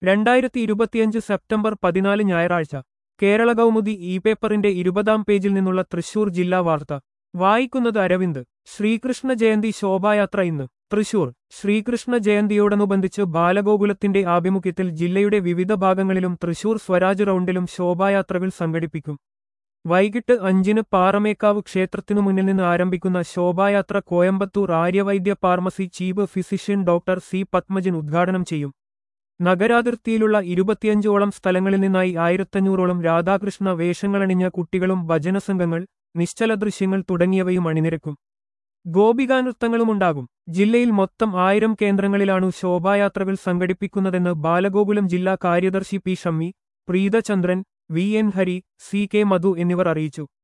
രണ്ടായിരത്തി ഇരുപത്തിയഞ്ച് സെപ്റ്റംബർ പതിനാല് ഞായറാഴ്ച കേരള കൗമുദി ഇ പേപ്പറിന്റെ ഇരുപതാം പേജിൽ നിന്നുള്ള തൃശൂർ ജില്ലാ വാർത്ത വായിക്കുന്നത് അരവിന്ദ് ശ്രീകൃഷ്ണ ജയന്തി ശോഭായാത്ര ഇന്ന് തൃശൂർ ശ്രീകൃഷ്ണ ജയന്തിയോടനുബന്ധിച്ച് ബാലഗോകുലത്തിന്റെ ആഭിമുഖ്യത്തിൽ ജില്ലയുടെ വിവിധ ഭാഗങ്ങളിലും തൃശൂർ സ്വരാജ് റൗണ്ടിലും ശോഭായാത്രകൾ സംഘടിപ്പിക്കും വൈകിട്ട് അഞ്ചിന് പാറമേക്കാവ് ക്ഷേത്രത്തിനു മുന്നിൽ നിന്ന് ആരംഭിക്കുന്ന ശോഭായാത്ര Coimbatore Arya Vaidya pharmacy chief physician doctor C Padmajan ഉദ്ഘാടനം ചെയ്യും നഗരാതിർത്തിയിലുള്ള ഇരുപത്തിയഞ്ചോളം സ്ഥലങ്ങളിൽ നിന്നായി ആയിരത്തഞ്ഞൂറോളം രാധാകൃഷ്ണ വേഷങ്ങളണിഞ്ഞ കുട്ടികളും ഭജനസംഘങ്ങൾ നിശ്ചല ദൃശ്യങ്ങൾ തുടങ്ങിയവയും അണിനിരക്കും ഗോപികാനൃത്തങ്ങളുമുണ്ടാകും ജില്ലയിൽ മൊത്തം ആയിരം കേന്ദ്രങ്ങളിലാണു ശോഭായാത്രകൾ സംഘടിപ്പിക്കുന്നതെന്ന് ബാലഗോകുലം ജില്ലാ കാര്യദർശി P Shammi Preethachandran V N Hari C K Madhu എന്നിവർ അറിയിച്ചു